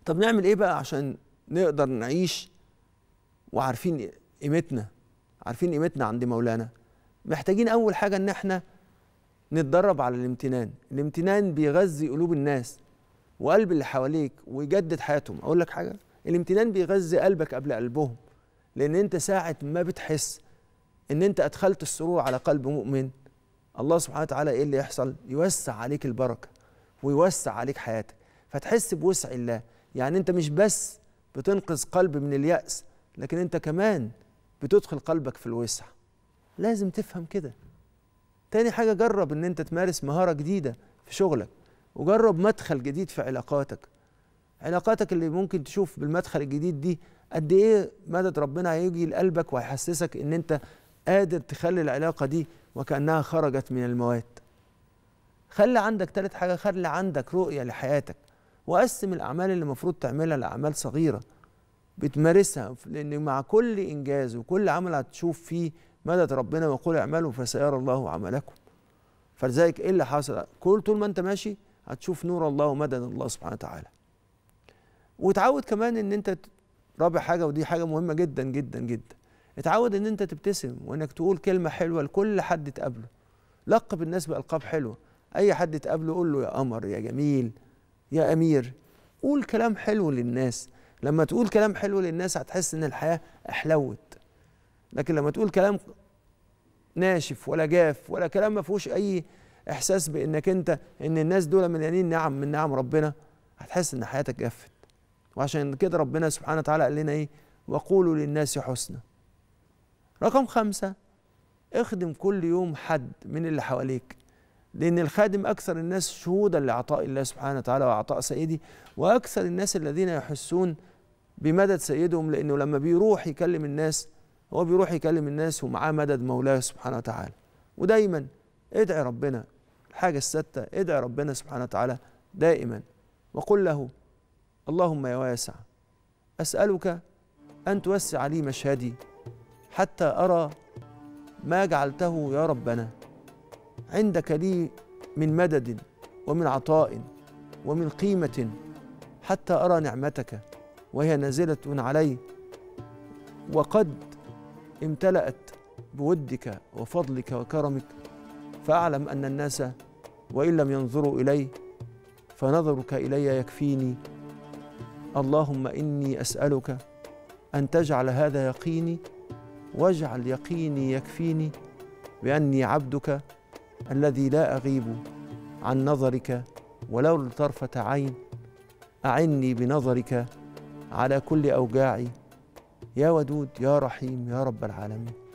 طب نعمل ايه بقى عشان نقدر نعيش وعارفين قيمتنا عارفين قيمتنا عند مولانا محتاجين اول حاجه ان احنا نتدرب على الامتنان الامتنان بيغذي قلوب الناس وقلب اللي حواليك ويجدد حياتهم اقول لك حاجه الامتنان بيغذي قلبك قبل قلبهم لان انت ساعه ما بتحس ان انت ادخلت السرور على قلب مؤمن الله سبحانه وتعالى ايه اللي يحصل يوسع عليك البركه ويوسع عليك حياتك فتحس بوسع الله يعني انت مش بس بتنقذ قلب من اليأس لكن انت كمان بتدخل قلبك في الوسع لازم تفهم كده تاني حاجة جرب ان انت تمارس مهارة جديدة في شغلك وجرب مدخل جديد في علاقاتك علاقاتك اللي ممكن تشوف بالمدخل الجديد دي قد ايه مدد ربنا هيجي لقلبك وهيحسسك ان انت قادر تخلي العلاقة دي وكأنها خرجت من المواد خلي عندك تالت حاجة خلي عندك رؤية لحياتك وقسم الأعمال اللي المفروض تعملها لأعمال صغيرة بتمارسها لأن مع كل إنجاز وكل عمل هتشوف فيه مدد ربنا وقل اعملوا فسيرى الله عملكم فلذلك ايه اللي حصل كل طول ما انت ماشي هتشوف نور الله ومدد الله سبحانه وتعالى وتعود كمان ان انت رابع حاجه ودي حاجه مهمه جدا جدا جدا اتعود ان انت تبتسم وانك تقول كلمه حلوه لكل حد تقابله لقب الناس بالقاب حلوه اي حد تقابله قول له يا قمر يا جميل يا امير قول كلام حلو للناس لما تقول كلام حلو للناس هتحس ان الحياه احلوت لكن لما تقول كلام ناشف ولا جاف ولا كلام ما فيهوش اي احساس بانك انت ان الناس دول مليانين نعم من نعم ربنا هتحس ان حياتك جفت وعشان كده ربنا سبحانه وتعالى قال لنا ايه وقولوا للناس حسنا رقم خمسة اخدم كل يوم حد من اللي حواليك لأن الخادم أكثر الناس شهودا لعطاء الله سبحانه وتعالى وعطاء سيدي وأكثر الناس الذين يحسون بمدد سيدهم لأنه لما بيروح يكلم الناس هو بيروح يكلم الناس ومعاه مدد مولاه سبحانه وتعالى ودايما ادعي ربنا الحاجة الستة ادعي ربنا سبحانه وتعالى دائما وقل له اللهم يا واسع أسألك أن توسع لي مشهدي حتى أرى ما جعلته يا ربنا عندك لي من مدد ومن عطاء ومن قيمة حتى أرى نعمتك وهي نازلة علي وقد امتلأت بودك وفضلك وكرمك فأعلم أن الناس وإن لم ينظروا إلي فنظرك إلي يكفيني اللهم إني أسألك أن تجعل هذا يقيني واجعل يقيني يكفيني بأني عبدك الذي لا أغيب عن نظرك ولو لطرفة عين أعني بنظرك على كل أوجاعي يا ودود يا رحيم يا رب العالمين